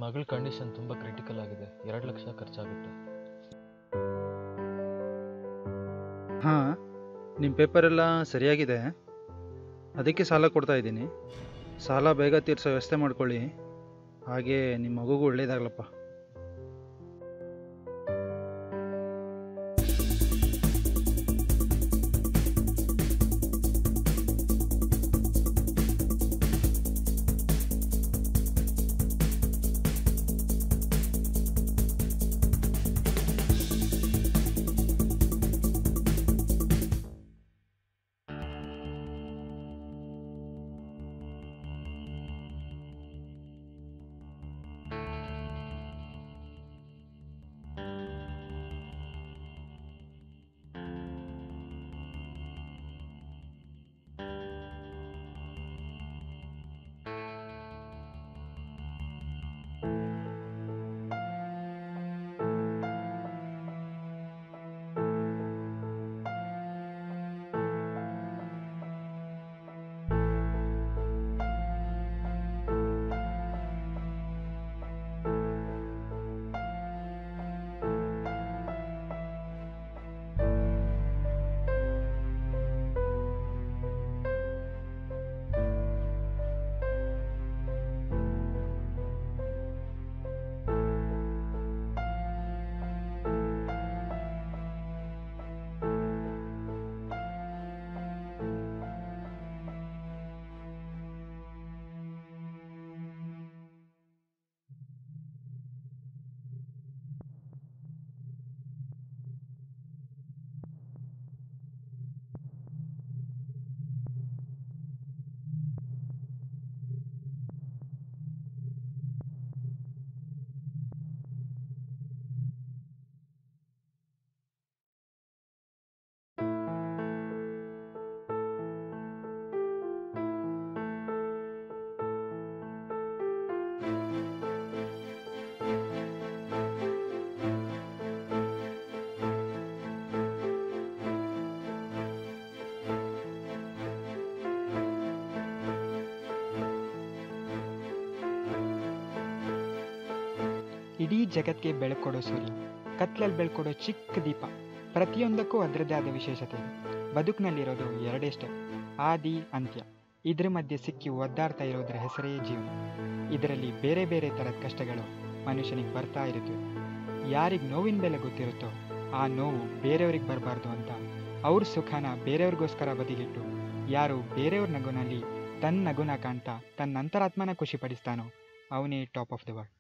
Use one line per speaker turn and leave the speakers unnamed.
ಮಗಳ ಕಂಡೀಷನ್ ತುಂಬ ಕ್ರಿಟಿಕಲ್ ಆಗಿದೆ ಎರಡು ಲಕ್ಷ ಖರ್ಚಾಗುತ್ತೆ
ಹಾಂ ನಿಮ್ಮ ಪೇಪರೆಲ್ಲ ಸರಿಯಾಗಿದೆ ಅದಕ್ಕೆ ಸಾಲ ಕೊಡ್ತಾ ಇದ್ದೀನಿ ಸಾಲ ಬೇಗ ತೀರಿಸೋ ವ್ಯವಸ್ಥೆ ಮಾಡ್ಕೊಳ್ಳಿ ಹಾಗೆ ನಿಮ್ಮ ಮಗುಗೂ ಒಳ್ಳೇದಾಗಲಪ್ಪ
ಇಡೀ ಜಗತ್ತಿಗೆ ಬೆಳಕೊಡೋ ಸೂರ್ಯ ಕತ್ಲಲ್ಲಿ ಬೆಳ್ಕೊಡೋ ಚಿಕ್ಕ ದೀಪ ಪ್ರತಿಯೊಂದಕ್ಕೂ ಅದರದ್ದೇ ಆದ ವಿಶೇಷತೆ ಇದೆ ಬದುಕಿನಲ್ಲಿರೋದು ಎರಡೇ ಸ್ಟೆಪ್ ಆದಿ ಅಂತ್ಯ ಇದ್ರ ಮಧ್ಯೆ ಸಿಕ್ಕಿ ಒದ್ದಾಡ್ತಾ ಇರೋದ್ರ ಹೆಸರೇ ಜೀವನ ಇದರಲ್ಲಿ ಬೇರೆ ಬೇರೆ ಥರದ ಕಷ್ಟಗಳು ಮನುಷ್ಯನಿಗೆ ಬರ್ತಾ ಇರುತ್ತವೆ ಯಾರಿಗೆ ನೋವಿನ ಬೆಲೆ ಗೊತ್ತಿರುತ್ತೋ ಆ ನೋವು ಬೇರೆಯವ್ರಿಗೆ ಬರಬಾರ್ದು ಅಂತ ಅವ್ರ ಸುಖನ ಬೇರೆಯವ್ರಿಗೋಸ್ಕರ ಬದಿಗಿಟ್ಟು ಯಾರು ಬೇರೆಯವ್ರ ನಗುನಲ್ಲಿ ತನ್ನ ನಗುನ ಕಾಣ್ತಾ ತನ್ನ ಅಂತರಾತ್ಮನ ಖುಷಿಪಡಿಸ್ತಾನೋ ಅವನೇ ಟಾಪ್ ಆಫ್ ದ ವರ್ಲ್ಡ್